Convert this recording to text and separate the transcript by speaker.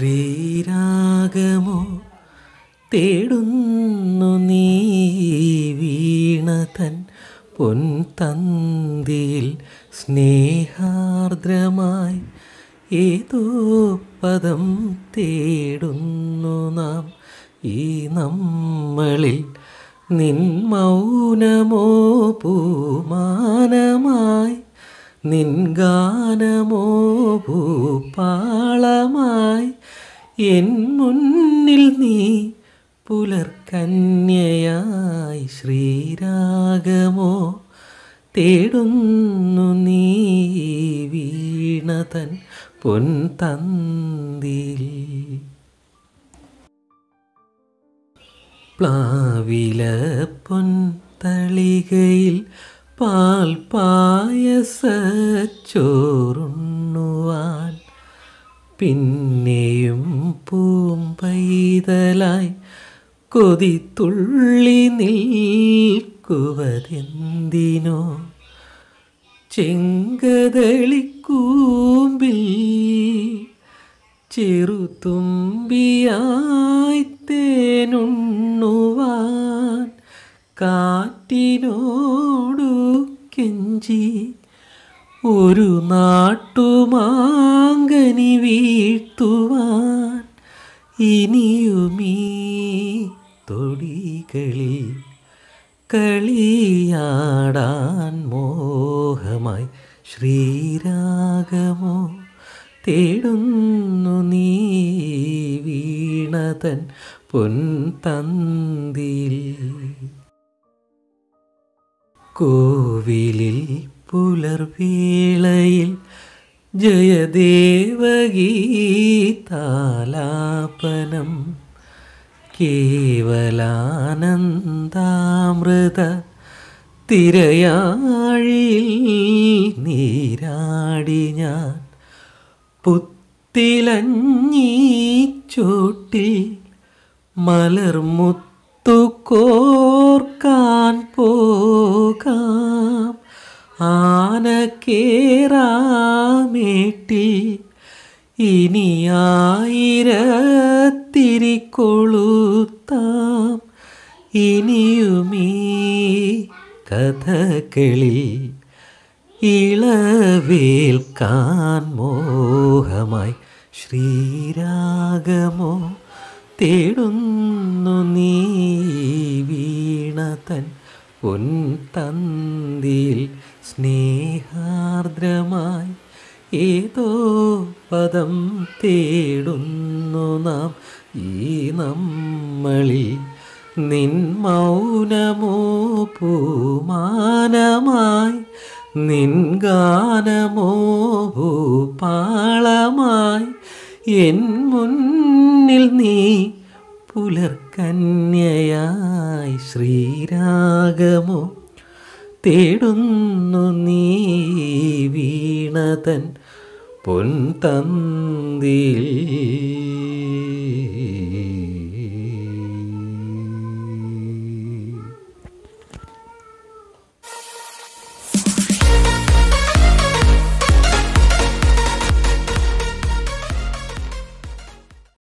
Speaker 1: ശ്രീരാഗമോ തേടുന്നു നീ വീണതൻ പൊൻതന്തിയിൽ സ്നേഹാർദ്രമായി ഏതോ പദം തേടുന്നു നാം ഈ നമ്മളിൽ നിൻ മൗനമോ പൂമാനമായി നിൻ ഗാനമോ ഭൂപാളമായി എൻ മുന്നിൽ നീ പുലർക്കന്യയായി ശ്രീരാഗമോ തേടുന്നു നീ വീണതൻ പൊൻതന്തിൽ പ്ലാവില പൊൻതളികയിൽ പാൽ പായസച്ചോറുണ്ണുവാൻ പിന്നെയും പൂമ്പൈതലായി കൊതിത്തുള്ളി നിൽക്കുവതെന്തിനോ ചെങ്കതളിക്കൂമ്പിൽ ചെറുതുമ്പിയായി തേനുണ്ണുവാൻ കാറ്റിനോടു കെഞ്ചി ഒരു നാട്ടുമാങ്കനി വീഴ്ത്തുവാൻ ഇനിയുമീ തൊടികളിൽ കളിയാടാൻ മോഹമായി ശ്രീരാഗമോ തേടുന്നു നീ വീണതൻ പൊൻതന്തിൽ കോവിലിൽ പുലർവേളയിൽ ജയദേവഗീതാലാപനം കേവലാനന്ദാമൃത തിരയാഴിയിൽ നീരാടി ഞാൻ പുത്തിലഞ്ഞീ ചോട്ടിൽ മലർമുത്തു കോർക്കാൻ പോകാം ആനക്കേറാമേട്ടിൽ ഇനി ആയിരത്തിരി കൊളുത്താം ഇനിയുമീ കഥകളിൽ ഇളവേൽക്കാൻ മോഹമായി ശ്രീരാഗമോ തേടുന്നു നീ വീണതൻ പൊൻതന്തിയിൽ സ്നേഹാർദ്രമായി ഏതോ പദം തേടുന്നു നാം ഈ നമ്മളിൽ നിൻ മൗനമോ പൂമാനമായി നിൻ ഗാനമോ ഭൂപാളമായി എൻ മുന്നിൽ നീ പുലർക്കന്യയായി ശ്രീരാഗമോ തേടുന്നു നീ വീണതൻ പൊൻതന്തിൽ